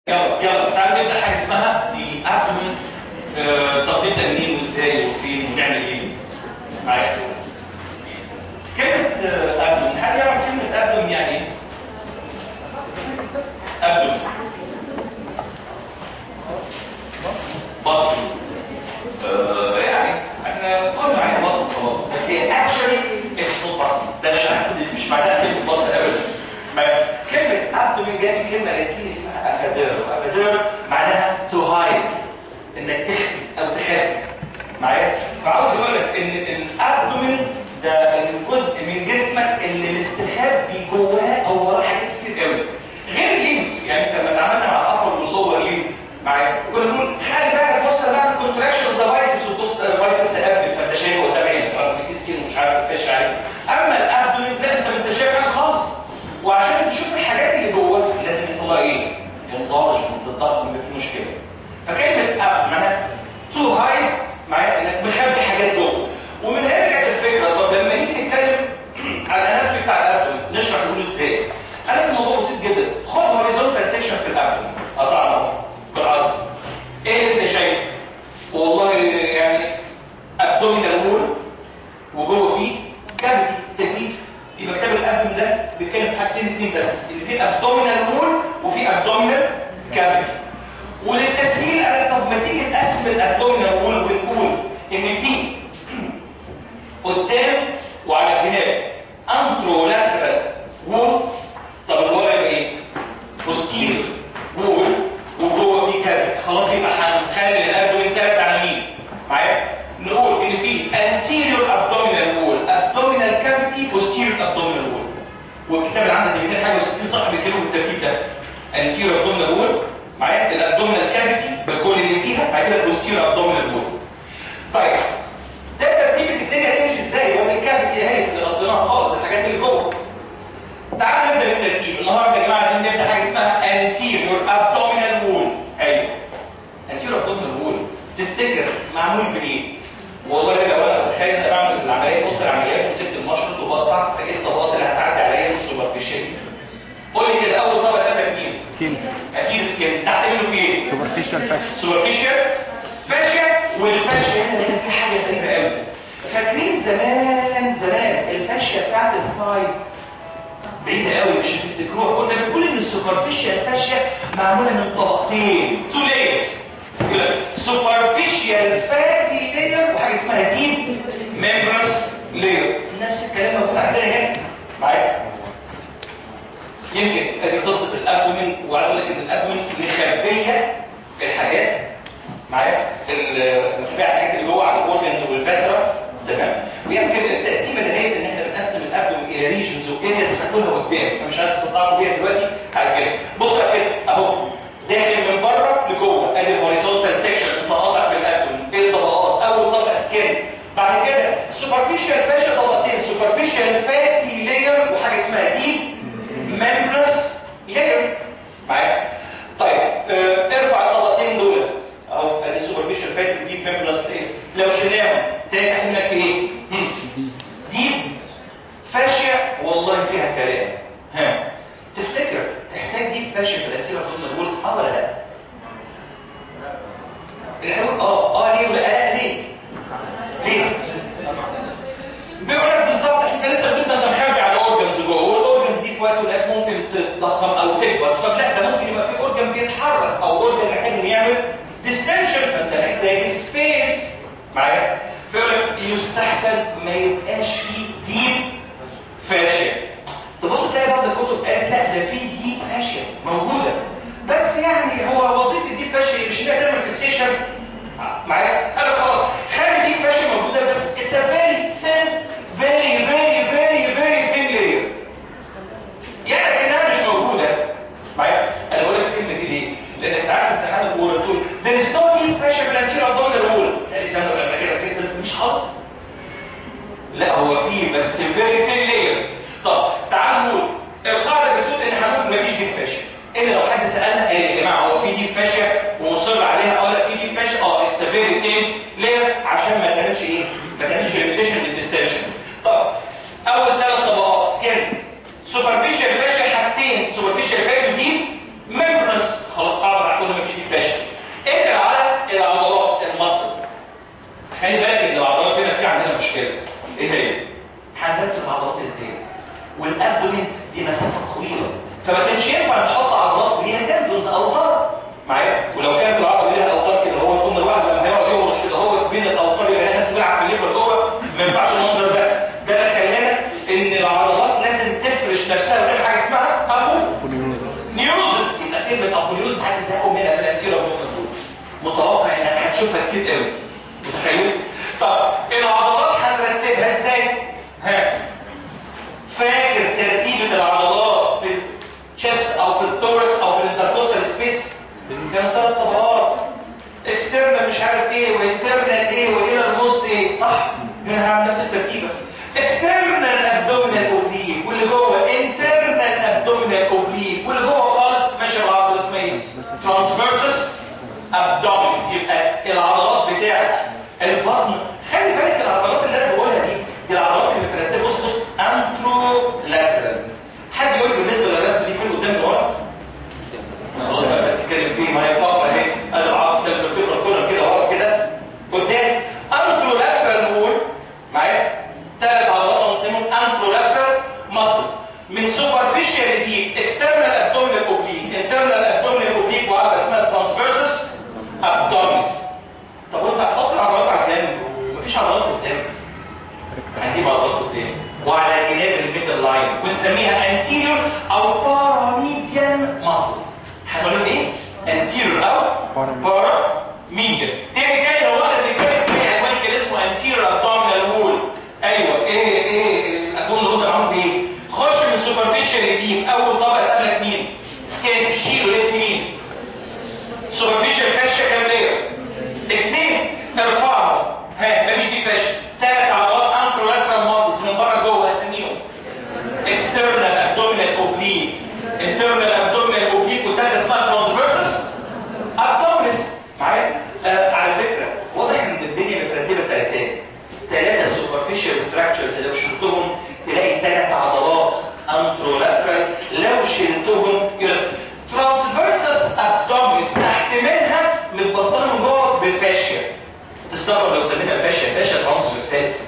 يلا يلا تعالى نبدا حاجه اسمها دي ابدومن طب نبدا منين وازاي وفين ونعمل ايه؟ معايا كلمه ابدومن حد يعرف كلمه ابدومن يعني ايه؟ ابدومن بطن آه، يعني احنا قلنا عليها بطن خلاص بس هي اكشولي اتس نوت بطن ده مش مش معناها كلمه بطن ابدا ما كلمه ابدومن جايه من كلمه لاتينيه اسمها ابادير ابادير معناها تو هايد انك تخفي او تخبي معايا فعاوز اقول لك ان الابدومن ده الجزء من جسمك اللي مستخبي جواه او وراه حاجات كتير قوي غير الليمس يعني انت لما اتعاملنا مع الابر واللور ليم معايا كنا بنقول خلي بالك بص انا بعمل كونتراكشن اوف ذا بايسبس وتبص البايسبس قبل فانت شايفه قدام عينك فرق في سكين ومش عارف الفش عليه اما الابدومن لا انت ما انت شايف حاجه خالص وعشان تشوف الحاجات اللي جوه لازم يحصل لها ايه؟ تنضج تتضخم في مشكله فكلمه اب معناها تو هاي معايا انك مخبي حاجات جوه ومن هنا جت الفكره طب لما نيجي نتكلم على الاناتومي بتاع الابدومن نشرح نقول ازاي؟ انا الموضوع بسيط جدا خد هوريزونتال سيكشن في الابدومن قطعنا اهو بالعرض ايه اللي انت شايفه؟ والله يعني ابدومينال وول وجوه فيه كافيتي تجويف يبقى كتاب الابدومين ده بيتكلم في حاجتين اتنين بس ان في ابدومينال وول وفي ابدومينال كافيتي وللتسهيل انا طب ما تيجي نقسم الابدومينال وول ونقول ان في قدام وعلى الجناب انترولاترال وول طب اللي ورا يبقى ايه؟ بوستيريور وول وجوه في كافيتي خلاص يبقى هنخلي الابدومين تلات عناوين معايا؟ نقول ان في anterior abdominal wall abdominal cavity posterior abdominal wall والكتاب اللي عندك 200 حاجه و60 صفحه بيتكلموا بالترتيب ده anterior abdominal wall معايا الابدومينال كافيتي بكل اللي فيها بعد كده posterior abdominal wall طيب ده ترتيبه الدنيا تمشي ازاي وادي الكافيتي اهي اللي قضيناها خالص الحاجات اللي جوه تعالوا نبدا بالترتيب النهارده يا جماعه عايزين نبدا حاجه اسمها anterior abdominal wall ايوه anterior abdominal wall تفتكر معمول بايه والله لو انا بتخيل انا بعمل العمليه اوضه العمليات وسبت المشرط وبقطع فايه الطبقات اللي هتعدي عليا من السوبرفيشال قول لي كده اول طبقه قبل مين سكين اكيد سكين تحت منه في ايه سوبرفيشال فاكس سوبرفيشال فاشيا والفاشيا هنا كان في حاجه غريبه قوي فاكرين زمان زمان الفاشيا بتاعت الفايف بعيدة قوي مش هتفتكروها كنا بنقول ان السوبرفيشال فاشيا معموله من طبقتين تو لايرز سوبرفيشال فاتي لاير وحاجه اسمها ديب ميمبرس لاير نفس الكلام موجود عندنا هنا معايا يمكن ادي قصه الابدومين وعايز اقول لك ان الابدومين مخبيه الحاجات معايا مخبيه على الحاجات اللي جوه على الاورجنز والفاسرا تمام ويمكن التقسيمه دهيت ان احنا بنقسم الابدومين الى ريجنز وارياز هنقولها قدام فمش عايز اصدعكم بيها دلوقتي على كده بص كده اهو داخل من بره لجوه ادي الهوريزونتال سيكشن انت قاطع في الابدومين ايه الطبقات اول طبقه سكين بعد كده سوبرفيشال فاشيا طبقتين سوبرفيشال فاتي لاير وحاجه اسمها ديب ميمبرس لاير معايا طيب اه ارفع الطبقتين دول اهو ادي سوبرفيشال فاتي وديب ميمبرس لاير لو شلناهم تلاقي تحت منك في ايه هم. ديب فاشيا والله فيها كلام ها تفتكر تحتاج ديب فاشيا في الانتيريور ضمن الول اه ولا لا اللي هيقول اه اه ليه ولا لا ليه ليه بيقول لك بالظبط انت لسه بتبدا انت مخبي على اورجنز جوه والاورجنز دي في وقت ولقيت ممكن تتضخم او تكبر طب لا ده ممكن يبقى في اورجن بيتحرك او اورجن محتاج انه يعمل ديستنشن فانت محتاج سبيس معايا فيقول لك يستحسن ما يبقاش فيه ديب فاشيا تبص تلاقي بعض الكتب قالت لا ده في ديب فاشيا موجوده بس يعني هو وظيفه الديب فاشيا مش انها تعمل فيكسيشن معايا قال خلاص خلي ديب فاشيا موجوده بس اتس ا فيري ثين فيري فيري فيري فيري ثين لاير يعني لكنها مش موجوده معايا انا بقول لك الكلمه دي ليه لان ساعات في امتحان الكوره تقول there is no deep fascia في الانتيريور abdominal wall تلاقي سنه لما كده كده مش خالص لا هو فيه بس فيري ثين لاير طب تعال نقول القاعده بتقول ان هنقول مفيش ديب فاشيا الا لو حد سالنا ايه يا جماعه هو في ديب فاشيا ومصر عليها اه لا في ديب فاشيا اه اتس فيري ثين لاير عشان ما تعملش ايه ما تعملش ليميتيشن للديستنشن طب اول ثلاث طبقات سكين سوبرفيشال فاشيا حاجتين سوبرفيشال فاشيا دي ممبرس خلاص قاعده النيوز هتزهقوا منها في الانتيرا متوقع انك هتشوفها كتير قوي متخيل طب العضلات هنرتبها ازاي ها فاكر ترتيبه العضلات في الشيست او في الثوركس او في الانتركوستال سبيس كانوا ثلاث طبقات اكسترنال مش عارف ايه وانترنال ايه والى الموست ايه صح منها نفس الترتيبه اكسترنال ابدومينال اوبليك واللي جوه انترنال ابدومينال اوبليك واللي جوه خالص ماشي العضله اسمها ايه ترانسفيرسس ابدومينس يبقى العضلات بتاعت البطن خلي بالك العضلات اللي انا بقولها دي دي العضلات اللي مترتبه بص بص انترو لاترال حد يقول بالنسبه للرسمه دي فين قدام ورا خلاص بقى بتتكلم فيه ما هي فقره اهي ادي العضله الفرتبرال كولر كده ورا كده قدام انترو لاترال وول معايا ثلاث عضلات بنسميهم انترو لاترال ماسلز من سوبرفيشال دي اكسترنال ابدومينال اوبليك انترنال ابدومينال اوبليك وعضله اسمها ترانسفيرسس ابدومينس طب وانت هتحط العضلات على الجنب ومفيش عضلات قدام هنجيب عضلات قدام وعلى جناب الميدل لاين ونسميها anterior او paramedian muscles هنقول ايه anterior او paramedian تاني تاني هو احنا بنتكلم في عنوان كده اسمه anterior abdominal wall ايوه ايه ايه الابدومينال وول ده معمول بايه خش من superficial دي اول طبقه تقابلك مين سكين شيل ولقيت مين سوبرفيشال فاشيا كام لير اثنين ارفعهم ها مفيش دي فاشيا ثلاث عضلات انترولاترال ماسلز من بره جوه اسميهم اكسترنال ابدومينال اوبليك انترنال ابدومينال اوبليك والثالثه اسمها ترانسفيرسس ابدومينس معايا آه على فكره واضح ان الدنيا مترتبه ثلاثات ثلاثه سوبرفيشال ستراكشرز لو شلتهم تلاقي ثلاث عضلات انترولاترال لو شلتهم يبقى ترانسفيرسس ابدومينس تحت منها متبطنه من جوه بفاشيا تستغرب لو سمينا فاشيا فاشيا ترانسفيرسالس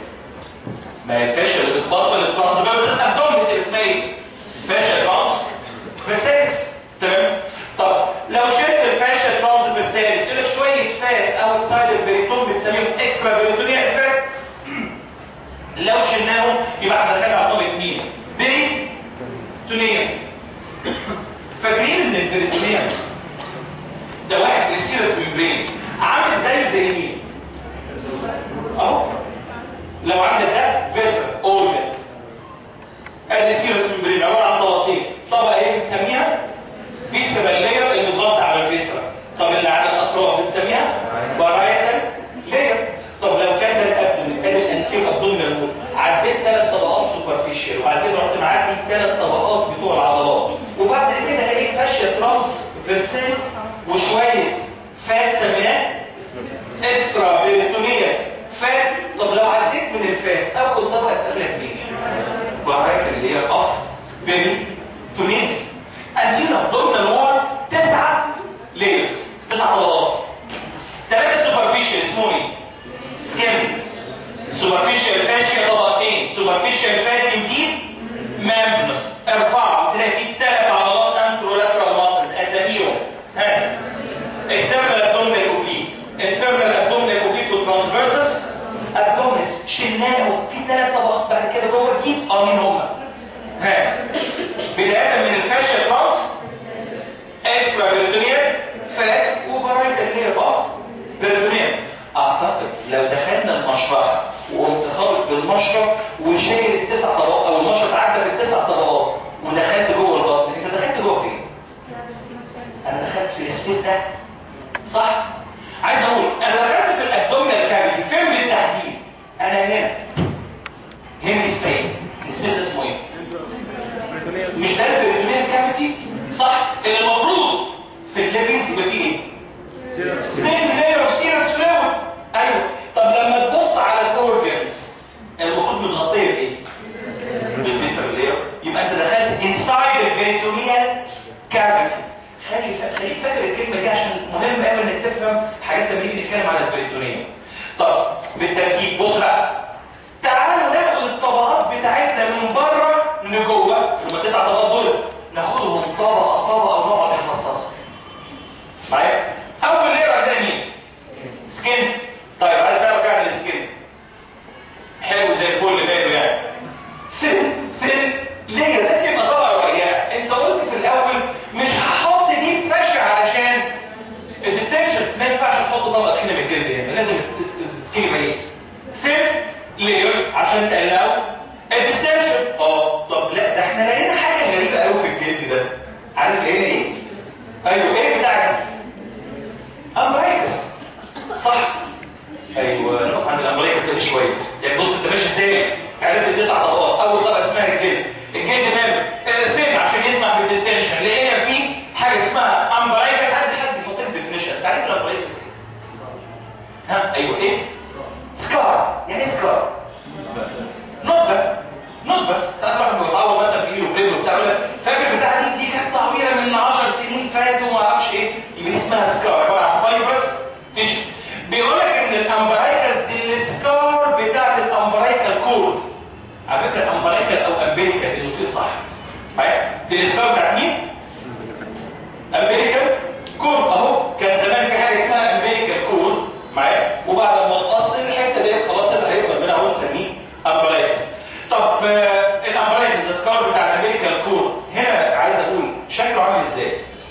ما هي الفاشيا اللي بتبطل الترانسفيرسس ابدومينس اللي اسمها ايه؟ فاشيا ترانسفيرسالس تمام؟ طب لو شلت الفاشيا ترانسفيرسالس يقول لك شويه فات اوتسايد البريتون بنسميهم اكسترا بريتونيال فات لو شلناهم يبقى احنا دخلنا على طبقه مين؟ بريتونيال فاكرين ان البريتونيال ده واحد بيسيرس ممبرين عامل زيه زي مين؟ اهو لو عندك ده فيسر اورجن ادي سيرس ممبرين عباره عن طبقتين طبقه ايه بنسميها فيسرال لاير اللي بتغطي على الفيسرا طب اللي على الاطراف بنسميها بارايتال لاير طب لو كان ده الابدومين ادي الانتير ابدومينال وول عديت ثلاث طبقات سوبرفيشال وبعد كده رحت معدي ثلاث طبقات بتوع العضلات وبعد كده لقيت فاشيا ترانس فيرسالس وشويه فات سميناه اكسترا بيريتونيال فات طب لو عديت من الفات اول طبقه تقابلك مين؟ برايت اللي هي الاخ بيريتونيال انتينا ابدومينال وول تسعه لايرز تسع طبقات ثلاثه سوبرفيشال اسمهم ايه؟ سكين سوبرفيشال فاشيا طبقتين سوبرفيشال فات دي مامبنس ارفعهم تلاقي فيه ثلاث عضلات انترولاترال ماسلز اساميهم ها اكسترنال ابدومينال اوبليك انترنال ابدومينال اوبليك وترانسفيرسس ابدومينس شلناهم في ثلاث طبقات بعد كده جوه دي اه مين هم؟ ها بدايه من الفاشيا ترانس اكسترا بيريتونيال فات وبرايت اللي هي باف بيريتونيال اعتقد لو دخلنا المشرحه وقمت خارج بالمشرط وشايل التسع طبقات او المشرط عدى في التسع طبقات ودخلت جوه البطن انت دخلت جوه فين؟ انا دخلت في السبيس ده صح؟ عايز اقول انا دخلت في الابدومينال كافيتي فين بالتحديد؟ انا هنا هنا سبين السبيس ده اسمه ايه؟ مش ده البريتونيال كافيتي؟ صح؟ اللي المفروض في الليفنج يبقى فيه ايه؟ ثين لاير اوف سيرس فلويد ايوه طب لما تبص على الاورجنز المفروض متغطيه بايه؟ بالفيسر لاير يبقى انت دخلت انسايد البريتونيال كافيتي خلي فا... خليك فاكر الكلمه دي عشان مهم قوي انك تفهم حاجات لما نيجي نتكلم على البريتونيال طب بالترتيب بص بقى تعالوا ناخد الطبقات بتاعتنا من بره لجوه اللي هم التسع طبقات دول ناخدهم طبقه طبقه ونقعد نفصصها معايا اول لير ده مين سكين طيب عايز تعرف يعني السكين حلو زي الفل ماله يعني فين فين لير لازم يبقى طبقه رقيقه انت قلت في الاول مش هحط دي فاشة على سكين يبقى ايه ثين لير عشان تقلقوا الديستنشن اه طب لا ده احنا لقينا حاجه غريبه قوي في الجلد ده عارف لقينا ايه ايوه ايه بتاعك امبرايكس صح ايوه نقف عند الامبرايكس ده شويه يعني بص انت ماشي ازاي عرفت التسع طبقات اول طبقه اسمها الجلد الجلد ماله آه ثين عشان يسمع بالديستنشن لقينا فيه حاجه اسمها امبرايكس عايز حد يحط لي ديفينيشن انت عارف الامبرايكس ها ايوه ايه سكار يعني ايه سكار نطبه نطبه ساعات الواحد بيتعور مثلا في ايده وفي رجله وبتاع يقول لك فاكر بتاع دي دي كانت تعويره من 10 سنين فاتوا وما اعرفش ايه يبقى دي اسمها سكار عباره عن فايبرس تيشو بيقول لك ان الامبرايكس دي السكار بتاعت الامبرايكال كورد على فكره الامبرايكال او امبليكال النطق صح معايا دي السكار بتاعت مين؟ امبليكال كورد اهو كان زمان في حاجه اسمها امبليكال كورد معايا وبعد ما تقصر الحته ديت خلاص اللي هيفضل منها هو نسميه امبرايكس طب آه الامبرايكس ده سكار بتاع الامبليكال كورد هنا عايز اقول شكله عامل ازاي؟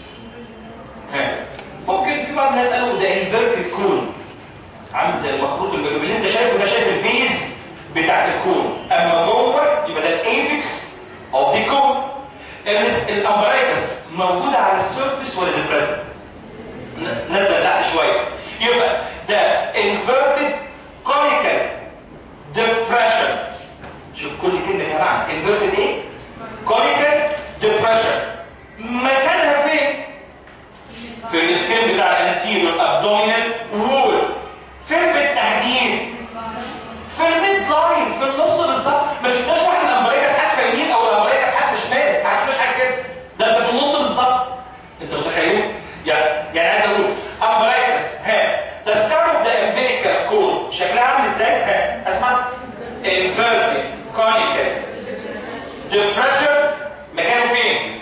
ها ممكن في بعض الناس قالوا ده انفيرتد كون عامل زي المخروط اللي اللي انت شايفه ده شايف البيز بتاعت الكون اما جوه يبقى ده الايبكس اوف ذا كون الامبرايكس موجوده على السيرفيس ولا ديبريسد نازله لتحت شويه يبقى ده انفيرتد كونيكال ديبريشن شوف كل كلمه ليها معنى انفيرتد ايه كونيكال ديبريشن مكانها فين في السكين بتاع الانتيريور ابدومينال وول فين بالتحديد في الميد لاين في النص بالظبط ما شفناش واحد الامبريكس حاجه في يمين او الامبريكس حاجه في شمال ما شفناش حاجه كده ده انت في النص بالظبط انت متخيل يعني يعني عايز اقول امبريكس ها ده سكار اوف ذا امبليكال كور شكلها عامل ازاي ها اسمع انفيرتد كونيكال ديبريشن مكانه فين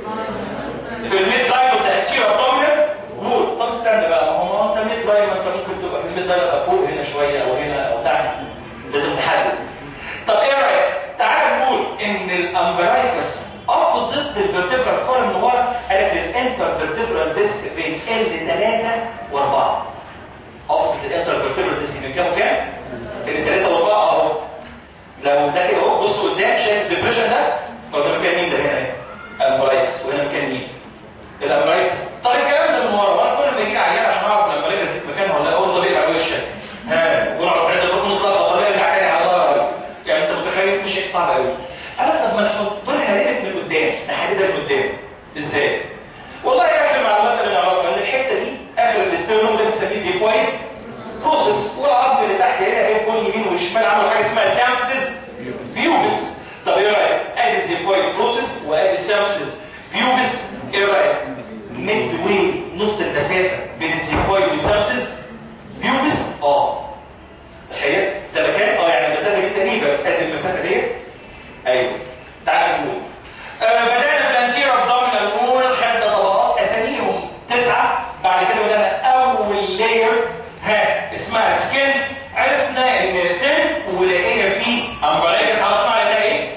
في الميد لاين اوف ذا انتيريور ابدومينال وول طب استنى بقى ما هو انت ميد لاين ما انت ممكن تبقى في الميد لاين أو فوق هنا شويه او هنا او تحت لازم تحدد طب ايه رايك تعال نقول ان الامبرايكس اوبوزيت للفرتبرال كولم من ورا قالك الانتر فيرتبرال ديسك بين ال 3 و4 اوبوزيت الانتر فيرتبرال ديسك بين كام وكام؟ بين 3 و4 اهو لو ده كده اهو بص قدام شايف الديبريشن ده هو ده مكان مين ده هنا اهي امبرايكس وهنا مكان مين؟ الامبرايكس طب الكلام ده من ورا وانا كل ما يجي لي عيان عشان اعرف الامبرايكس دي في مكانها ولا لا اقول له طبيعي على وشك ها ونقعد نعد فوق نطلع طبيعي ارجع تاني على ظهري يعني انت متخيل مش هيك صعب قوي انا طب ما نحط لها ليفت من قدام نحددها من قدام ازاي؟ والله يا اخي المعلومات اللي نعرفها ان الحته دي اخر الاسترنوم ده بنسميه زيفويد بروسس والعظم اللي تحت هنا هي بيكون يمين وشمال عملوا حاجه اسمها سامبسز بيوبس طب ايه رايك؟ ادي الزيفويد بروسس وادي السامبسز بيوبس ايه رايك؟ ميد وي نص المسافه بين الزيفويد والسامبسز بيوبس اه تخيل ده مكان اه يعني المسافه دي تقريبا قد المسافه ديت ايوه تعال نقول آه بدانا في الانتير ابدومينال وول خدنا طبقات اساميهم تسعه بعد كده بدانا اول لاير ها اسمها سكين عرفنا ان ثين ولقينا فيه امبرايكس عرفنا على ايه؟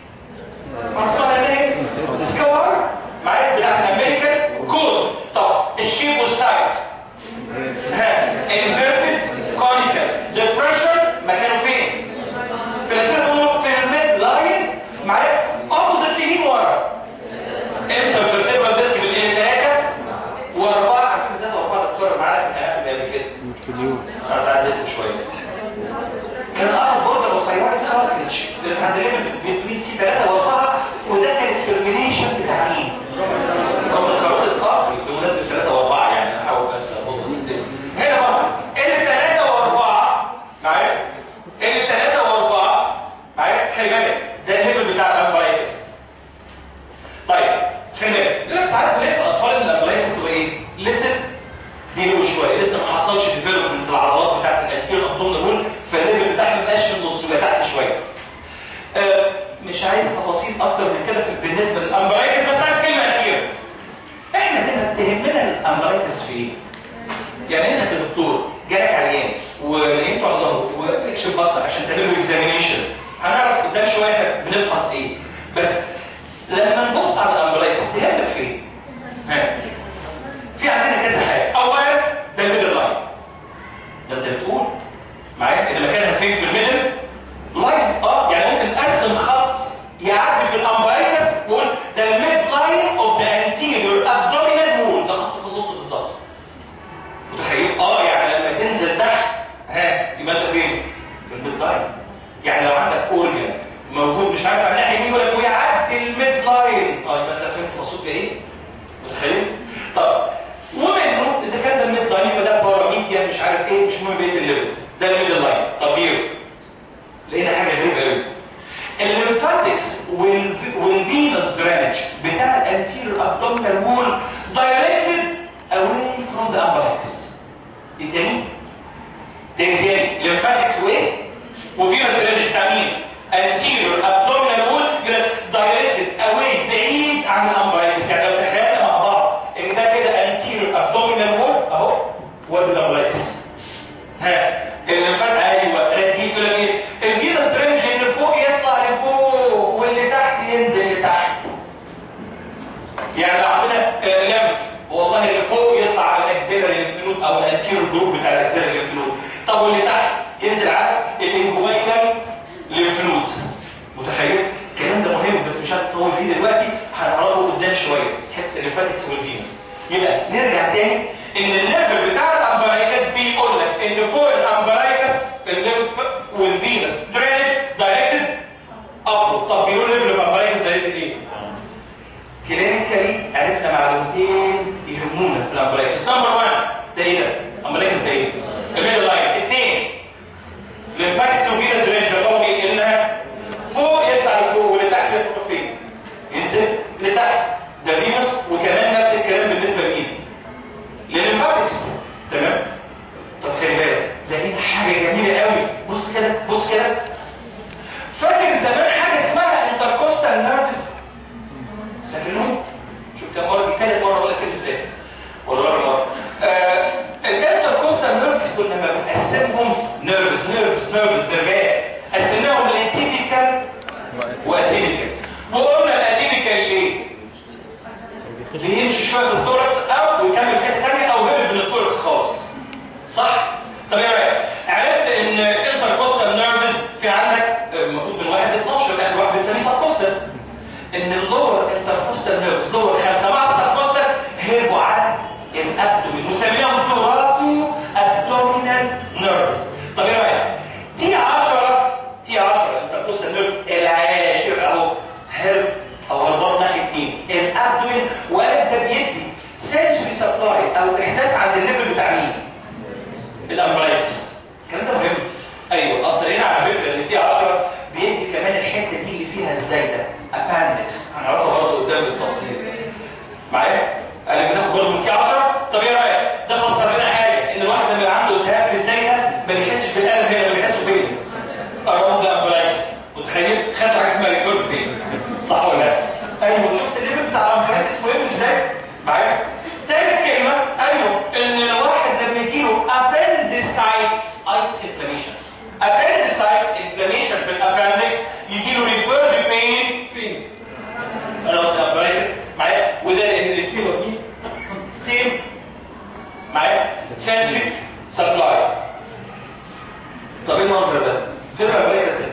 عرفنا على ايه؟ سكار معايا بتاع الامريكان كود طب الشيب والسايد ها انفيرتد كونيكال ديبريشن مكانه فين؟ في الانتير في الميد لاين معايا اوبوزيت يمين ورا انت الفرتبرال ديسك بالايه ثلاثه واربعه عارفين ثلاثه واربعه تتكرر معانا في الاناتومي قبل كده عايز اعزلكم شويه كان اقرب برضه الخيرات كارتلج اللي عند ليفل بين سي 3 و4 وده كان الترمينيشن بتاع مين؟ رغم الكارات الارتري بمناسبه 3 و4 يعني انا هحاول بس اخد هنا بقى اللي 3 و4 معايا اللي 3 و4 معايا خلي بالك ده الليفل بتاع الامبايكس طيب خلي بالك لا ساعات بنلاقي في الاطفال ان الامبايكس تبقى ايه؟ ليتل بيلو شويه لسه ما حصلش ديفلوبمنت العضلات بتاعت الانتيريور ابدومينال وول فالليفل بتاعها ما بقاش في النص يبقى تحت شويه آه مش عايز تفاصيل اكتر من كده في بالنسبه للامبرايكس بس عايز كلمه اخيره احنا هنا تهمنا الامبرايكس في ايه؟ يعني انت كدكتور جالك عيان ونيمته على ظهره واكشف بطنك عشان تعمل له اكزامينيشن هنعرف قدام شويه احنا بنفحص ايه بس لما نبص على الامبرايكس تهمك في ايه؟ ها في عندنا كذا حاجه اولا ده الميدل لاين ده انت بتقول مش عارف ايه مش مهم بقيه الليفلز ده الميدل لاين طب هيرو لقينا حاجه غريبه قوي الليمفاتكس والفينوس درينج بتاع الانتيريور ابدومينال وول دايركتد اواي فروم ذا امبلايكس ايه تاني؟ تاني تاني الليمفاتكس وايه؟ وفينوس درينج بتاع مين؟ anterior abdominal wall دايركتد اواي بعيد عن الامبلايكس يعني لو تخيلنا مع بعض ان ده كده anterior abdominal wall اهو وادي الامبلايكس ها الليمفات ايوه رديت يقول لك ايه الفينوس درينج اللي فوق يطلع لفوق واللي تحت ينزل لتحت يعني لو عندنا آه، لمف والله اللي فوق يطلع على الاكسيلري ليمفنود او الانتيريور جروب بتاع الاكسيلري ليمفنود طب واللي تحت ينزل على الانجوينال ليمفنودز متخيل الكلام ده مهم بس مش عايز اطول فيه دلوقتي هنعرفه قدام شويه حته الليمفاتكس والفينس يبقى نرجع تاني ان الليفل بتاع الامبرايكس بيقول لك ان فوق الامبرايكس الليمف والفينس درينج دايركتد اب طب بيقول ليفل اوف امبرايكس دايركتد ايه؟ كلينيكالي عرفنا معلومتين يهمونا في الامبرايكس نمبر 1 ده ايه ده؟ امبرايكس ده ايه؟ الميدل لاين اثنين ليمفاتكس وفينس درينج يعتبروا ايه؟ انها فوق يطلع لفوق واللي تحت يطلع فين؟ ينزل لتحت ده فينس وكمان نفس الكلام بالنسبه لمين؟ للليمفاتكس تمام؟ طب خلي بالك لقينا حاجه جميله قوي بص كده بص كده فاكر زمان حاجه اسمها انتركوستال نيرفز فاكرينهم؟ شوف كم مره دي ثالث مره ولا كلمه فاكر ولا رابع مره آه الانتركوستال نيرفز كنا ما بنقسمهم نيرفز نيرفز نيرفز نيرفات قسمناهم لتيبيكال واتيبيكال وقلنا الاتيبيكال ليه؟ بيمشي شويه في الثوركس او ويكمل في حته ثانيه او هرب من الثوركس خالص صح؟ طب ايه رايك؟ عرفت ان انتركوستال نيرفز في عندك المفروض من 1 ل 12 اخر واحد بنسميه سبكوستال ان اللور انتركوستال نيرفز لور خمسه مع السبكوستال هربوا على الابدومين وسميناهم ثوراتو ابدومينال نيرفز طب ايه رايك؟ تي 10 تي 10 انتركوستال نيرفز العاشر اهو هرب او هربان ناحيه مين؟ الابدومين وقال ده بيدي سنسوري سبلاي او احساس عند الليفل بتاع مين؟ الامبرايكس الكلام ده مهم ايوه اصل هنا على فكره ان تي 10 بيدي كمان الحته دي اللي فيها الزايده اباندكس هنعرفها برضه قدام بالتفصيل معايا؟ انا بناخد برضه من تي 10 طب ايه رايك؟ ده فسر لنا حاجه ان الواحد لما يبقى عنده التهاب في الزايده ما بيحسش بالالم هنا ما بيحسه فين؟ اراوند ذا امبرايكس متخيل؟ خدت حاجه اسمها ريفيرب فين؟ صح ولا لا؟ ايوه شفت الليفل بتاع الامبرايكس مهم ازاي؟ معايا؟ تالت كلمه ايوه ان الواحد لما يجي له appendicitis ايتس انفلاميشن appendicitis inflammation في الاباندكس يجي له ريفيرب بين فين؟ اراوند ذا امبرايكس معايا؟ وده لان الكلمه دي سيم معايا؟ سنسوري سبلاي طب ايه المنظر ده؟ فين الامبرايكس ده؟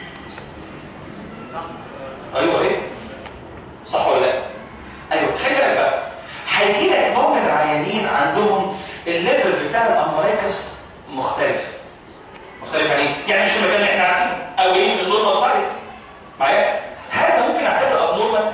ايوه ايه؟ صح ولا لا؟ ايوه خلي بالك بقى هيجي لك نوع من العيانين عندهم الليفل بتاع الامبرايكس مختلف مختلف يعني ايه؟ يعني مش المكان اللي احنا عارفينه او جايين من النورمال سايت معايا؟ هل ده ممكن اعتبره ابنورمال؟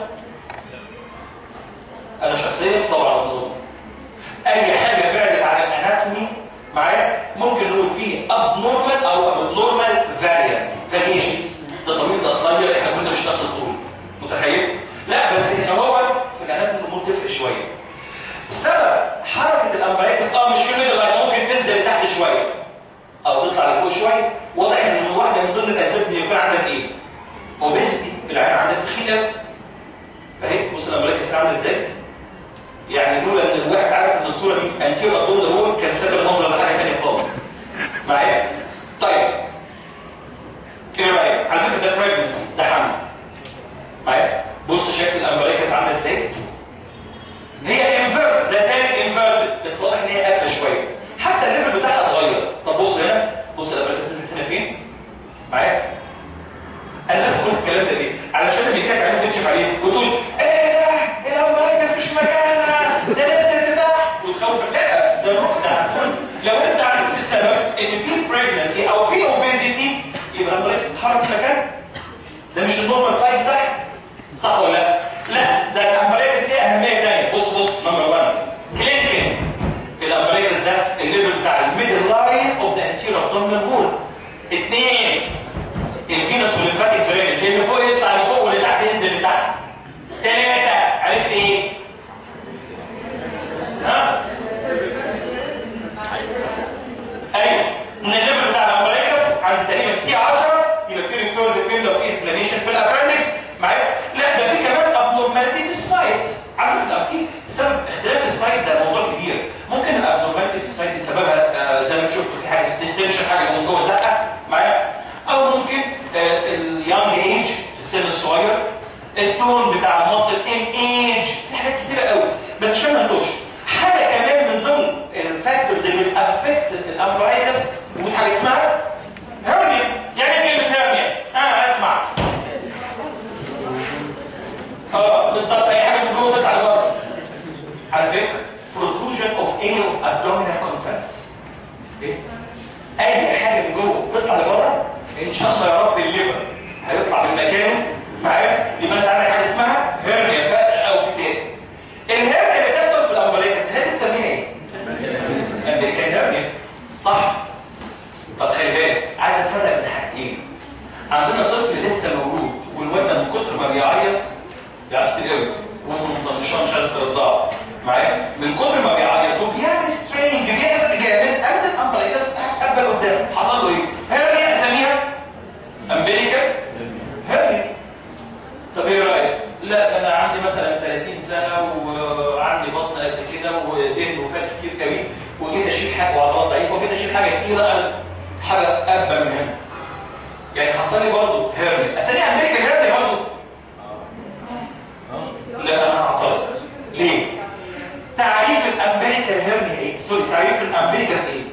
انا شخصيا طبعا ابنورمال اي حاجه بعدت عن الاناتومي معايا ممكن نقول فيه ابنورمال او ابنورمال فاريانت فاريشنز ده طبيعي ده قصير احنا كنا مش نفس الطول متخيل؟ لا بس هنا هو في الاناتومي الامور تفرق شويه السبب حركه الامبرايكس اه مش في الميدل لاين ممكن تنزل لتحت شويه او تطلع لفوق شويه واضح ان واحده من ضمن الاسباب ان يكون عندك ايه؟ اوبيزيتي العين عندك تخين قوي اهي بص الامبرايكس عامله ازاي؟ يعني لولا ان الواحد عارف ان الصوره دي انتير ابدون ده هو كان افتكر المنظر ده حاجه ثانيه خالص معايا؟ طيب ايه رايك؟ على فكره ده بريجنسي ده حمل معايا؟ بص شكل الامبرايكس عامله ازاي؟ هي انفيرت لا زالت انفيرت بس واضح ان هي اقل شويه حتى الليفل بتاعها اتغير طب بص هنا بص الامبرايكس نزلت هنا فين؟ معايا؟ انا بس بقول الكلام ده ليه؟ علشان لما يجيلك عيال تكشف عليه وتقول ايه ده؟ الامبرايكس مش مكانها ده نزلت لتحت وتخوف لا ده روح ده لو انت عرفت السبب ان في بريجنسي او في اوبيزيتي يبقى الامبرايكس تتحرك في مكان ده مش النورمال سايد تحت صح ولا لا؟ لا ده الامبرايكس ليه اهميه ثانيه بص بص نمبر 1 كلينيكال الامبرايكس ده الليفل بتاع الميدل لو في انفلاميشن في الابرندكس معايا لا ده في كمان ابنورماليتي في السايت عارف لو في سبب اختلاف السايت ده موضوع كبير ممكن الابنورماليتي في السايت دي سببها آه زي ما شفتوا في حاجه ديستنشن حاجه من جوه زقه معايا او ممكن آه اليونج ايج في السن الصغير التون بتاع المصل ان ايج في حاجات كتيره قوي بس عشان ما نلوش حاجه كمان من ضمن الفاكتورز اللي بتافكت الامبرايكس ودي حاجه اسمها هرنيا يعني ايه كلمه هرنيا؟ اه اسمع اه بالظبط اي حاجه من جوه تطلع لبره على فكره protrusion of any of abdominal contents ايه؟ اي حاجه من جوه تطلع لبره ان شاء الله يا رب الليفر هيطلع من مكانه معايا يبقى انت عندك حاجه اسمها هرنيا فرق او فتان الهرنيا اللي بتحصل في الامبريكس دي بنسميها ايه؟ امريكان هرنيا صح؟ طب خلي بالك عايز افرق بين حاجتين عندنا طفل لسه مولود والواد من كتر ما بيعيط بيعيط كتير قوي وامه مطنشاه مش عايزه ترضعه معايا من كتر ما بيعيط وبيعمل سترينج بيحزق جامد قامت الامبريكس قبل قدام حصل له ايه؟ هرنيا اسميها امبريكان هرنيا طب ايه رايك؟ لا ده انا عندي مثلا 30 سنه وعندي بطن قد كده ودهن وفات كتير قوي وجيت اشيل حاجه وعضلات ضعيفه وجيت اشيل حاجه تقيله حاجه ابا من هنا يعني حصل لي برضه هيرني اسميها امريكا هيرني برضه لا انا هعترض ليه؟ تعريف الامريكا هيرني ايه؟ سوري تعريف الامريكاس ايه؟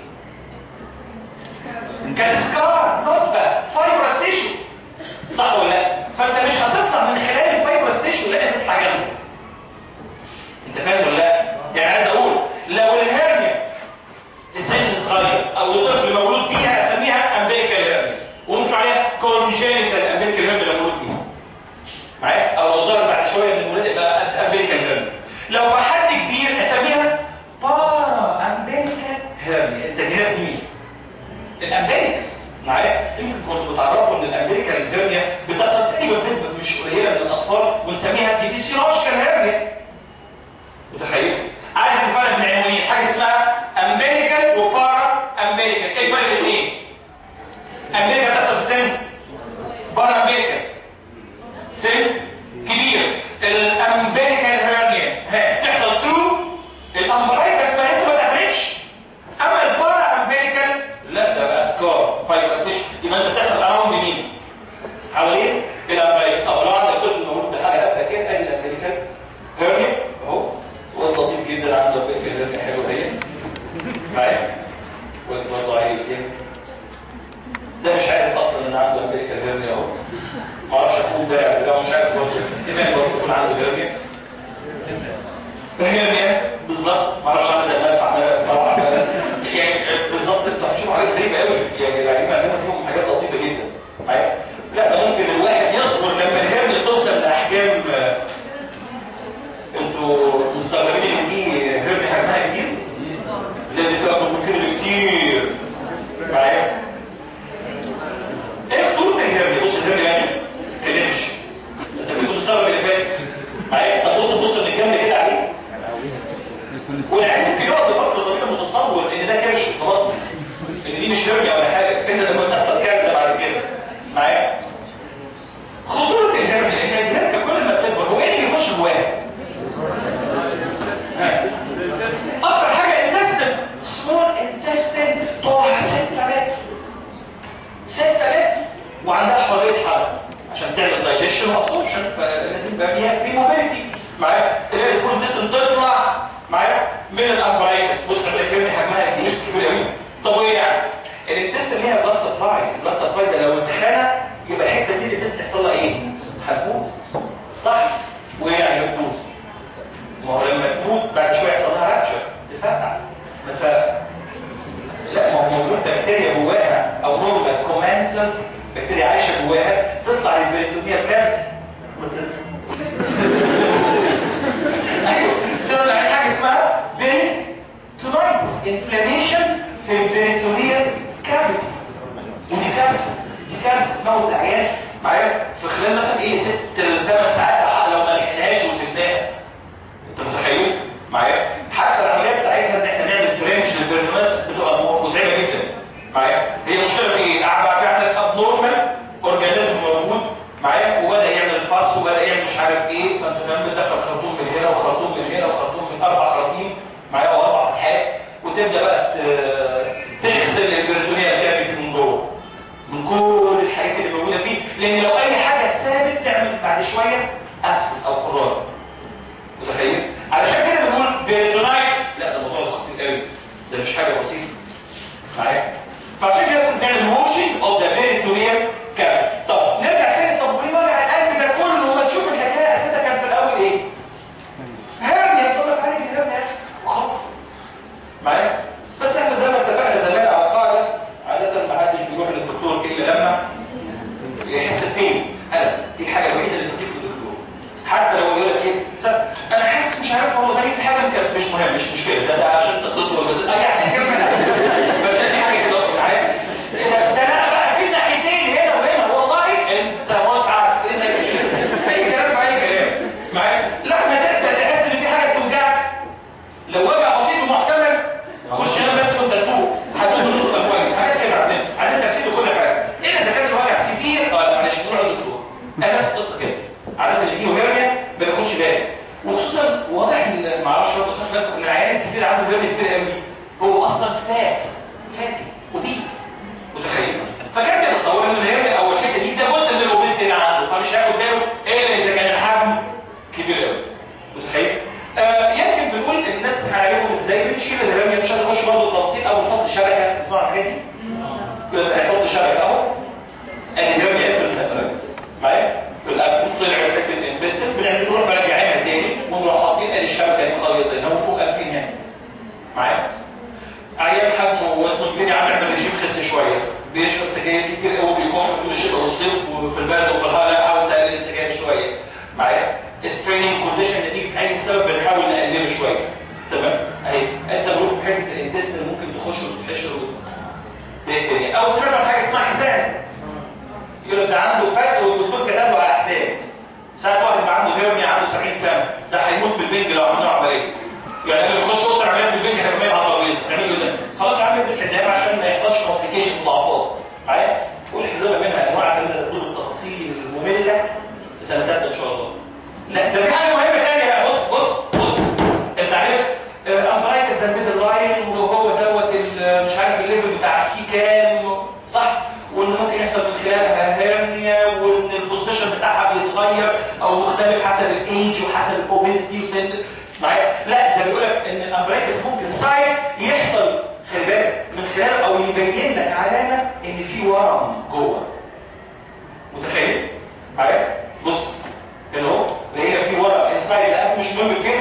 كانت سكار نقطه فايبرس تيشو صح ولا لا؟ فانت مش هتطلع من خلال الفايبرس تيشو لا انت تطلع جنبه انت فاهم ولا لا؟ يعني عايز اقول لو الهرنيا في سن صغير او لطفل مولود بيها اسميها امبيريكال هيرنيا وممكن عليها كونجينيتال امبيريكال هيرنيا لو مولود بيها معايا او لو ظهر بعد شويه من الولاد يبقى امبيريكال هيرنيا لو في حد كبير اسميها بارا امبيريكال هيرنيا انت جناب مين؟ الامبيريكس معايا يمكن كنتوا بتعرفوا ان الامريكان هيرنيا بتحصل تقريبا بنسبه مش قليله من الاطفال ونسميها ديفيسيولوجيكال هيرنيا متخيل عايز تفرق بين عنوانين حاجه اسمها امبيريكال وبارا امبيريكال ايه الفرق بين ايه امبيريكال بتحصل في سن بارا امبيريكال سن كبير الامبيريكال هيرنيا ها بتحصل ثرو الامبرايكس ما لسه ما اتقفلتش اما البارا امبيريكال لا ده بقى سكار فايبرس فيش يبقى انت بتحصل اراوند مين حوالين الامبرايكس او لو عندك طفل مولود بحاجه قد كده ادي الامريكان هيرنيا اهو واد لطيف جدا عنده امريكان هيرنيا حلوه اهي معايا وادي برضه عيل تاني ده مش عارف اصلا ان عنده امريكان هيرنيا اهو ما اعرفش اخوه ده ده مش عارف برضه احتمال برضه يكون عنده هيرنيا هيرنيا بالظبط ما اعرفش عامل زي المدفع طبعا يعني بالظبط انتوا هتشوفوا حاجات غريبه قوي يعني العلماء عندنا فيهم حاجات لطيفه جدا معايا لا ده ممكن الواحد يصبر لما الهرنيا توصل لاحجام انتوا مستغربين ان دي هرنيا حجمها كبير لا دي فيها اكبر من كده بكتير معايا ايه خطوره الهرنيا بص الهرنيا يعني كلمش انت كنت مستغرب اللي فات معايا طب بص بص من الجنب كده عليه والعلم ممكن يقعد فتره طويله متصور ان ده كرش طبعا ان دي مش هرنيا ولا حاجه الا لما تحصل كارثه بعد كده معايا خطوره الهرنيا ان الهرنيا كل ما بتكبر هو ايه اللي بيخش جواها اكتر حاجه انتستن سمول انتستن طولها 6 متر 6 متر وعندها حريه حركه عشان تعمل دايجيشن وابسوربشن فلازم يبقى فيها فري موبيليتي معايا تلاقي السمول انتستن تطلع معايا من الامبرايكس بص عندك هرنيا حجمها قد ايه كبير قوي طب وايه يعني الانتستن ليها بلاد سبلاي البلاد سبلاي ده لو اتخنق يبقى الحته دي الانتستن يحصل لها ايه هتموت صح وايه يعني هتموت ما هو لما تموت بعد شويه يحصل لها رابشر تفرقع ما تفرقع لا ما هو موجود بكتيريا جواها او نورمال كومانسلز بكتيريا عايشه جواها تطلع للبريتونيال كارت ايوه تطلع حاجه اسمها بريتونايتس انفلاميشن في البريتونيال كافيتي ودي كارثه دي كارثه تموت عيال معايا في خلال مثلا ايه ست ثمان ساعات لو ما لحقناهاش وسبناها انت متخيل معايا حتى العمليه بتاعتها ان احنا نعمل درينج للبرنامج بتبقى متعبه جدا معايا هي المشكله في ايه؟ قاعد في عندك ابنورمال اورجانيزم موجود وتبدا بقى ت- تغسل البريتونيال كافيتي من جوه من كل الحاجات اللي موجوده فيه لان لو اي حاجه اتثابت تعمل بعد شويه ابسس او خراج متخيل علشان كده بنقول بيريتونايتس لا ده الموضوع ده خطير قوي ده مش حاجه بسيطه معايا فعشان كده بنعمل موشن اوف ذا بيريتونيال كافيتي طب نرجع تاني طب وليه وجع القلب ده كله وما تشوف الحكايه اساسا كان في الاول ايه هرنيا طب تعالج الهرنيا يا اخي وخلاص معايا بس احنا زي ما اتفقنا زمان على قاعده عاده ما حدش بيروح للدكتور الا لما يحس ببين انا دي الحاجه الوحيده اللي بتجيب للدكتور حتى لو يقول لك ايه "سب- انا حاسس مش عارف هو ده في حاجه يمكن مش مهم مش مشكله ده ده عشان تقطته ولا ده- اي حاجه كده فبتدي حاجه كده معايا ده ده انا بقى في ناحيتين هنا وهنا والله انت مسعد ايه زي كده اي كلام في اي كلام معايا لا ما ده ده تحس ان في حاجه بتوجعك لو وجع بسيط ومحتمل خش نام بس وانت تفوق هتقول له تبقى كويس حاجات كده عندنا عندنا تفسير لكل حاجه الا اذا كان وجع سيفير اه لا معلش نروح للدكتور انا نفس القصه كده عاده اللي بيجيله هيرنيا ما بياخدش باله وخصوصا واضح ان ما اعرفش برضه خدت بالكم ان العيان الكبير عنده هيرنيا كبير قوي هو اصلا فات فاتي وبيس متخيل فكان بيتصور ان الهيرنيا او الحته دي ده جزء من الاوبيستي اللي عنده فمش هياخد باله الا اذا كان الحجم كبير قوي متخيل آه يمكن بنقول الناس هنعالجهم ازاي بنشيل الهرنيا مش عايز اخش برضه في تفاصيل او نحط شبكه تسمعوا الحاجات دي يبقى هيحط شبكه اهو ادي هرنيا في ال- معايا في الاب طلعت حته الانتستين بنعمل نروح مرجعينها تاني ونروح حاطين ادي الشبكه دي خريطه ان هو قافلين هنا معايا عيان حجمه ووزنه كبير يا عم اعمل ريجيم خس شويه بيشرب سجاير كتير قوي بيكح طول الشتاء والصيف وفي البرد وفي الهواء لا حاول تقلل السجاير شويه معايا ستريننج كونديشن نتيجه اي سبب بنحاول نقلله شويه تمام اهي انسى جروب حته الانتستين ممكن تخش وتتحشر دي الدنيا او سمعت عن حاجه اسمها حزام يقول لك ده عنده فتق والدكتور كتب له على حساب ساعه واحد يبقى عنده هيرنيا عنده 70 سنه ده هيموت بالبنج لو عملنا له عمليه يعني اللي يخش اوضه عمليات بالبنج هيرميه على الترابيزه نعمل له ده خلاص يا عم البس حزام عشان ما يحصلش كومبليكيشن مضاعفات معايا والحزامه منها انواع تانية تدل التفاصيل الممله في سنه سته ان شاء الله لا ده في حاجه مهمه ثانيه بقى بص بص بص انت عرفت امبرايكس ده الميدل لاين وهو دوت ال- مش عارف الليفل بتاع فيه كام صح وان ممكن يحصل من خلالها هيرنيا وان البوزيشن بتاعها بيتغير او مختلف حسب الايج وحسب الاوبيزيتي وسن معايا لا ده بيقول لك ان الامبرايكس ممكن سايد يحصل خلي بالك من خلاله او يبين لك علامه ان في ورم جوه متخيل معايا بص هنا اهو اللي هي في ورق انسايد الاب مش مهم فين